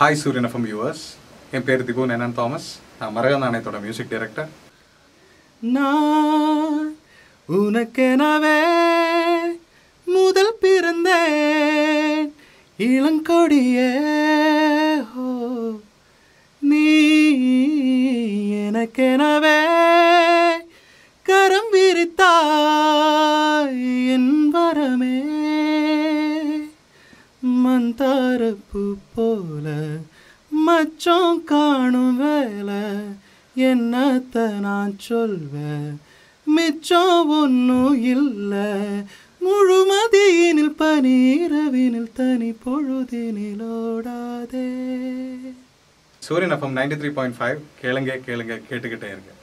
hi சூரியன் FM viewers என் பேர் திபு நேனன் Thomas நான் மரக நாணயத்தோட மியூசிக் டைரக்டர் நான் உனக்கெனவே முதல் பிறந்தேன் இளங்கொடியே ஓ நீ எனக்கெனவே கரம் விரித்தாய் என் வரமே மந்தாரப்பூ போல மச்சம் காணும் வேலை என்னத்த நான் சொல்வேன் மிச்சம் ஒன்றும் இல்லை முழுமதியினில் பனீரவினில் தனி பொழுதினில் ஓடாதே Suryan FM ninety three point five கேளுங்க கேளுங்க கேட்டுக்கிட்டே இருங்க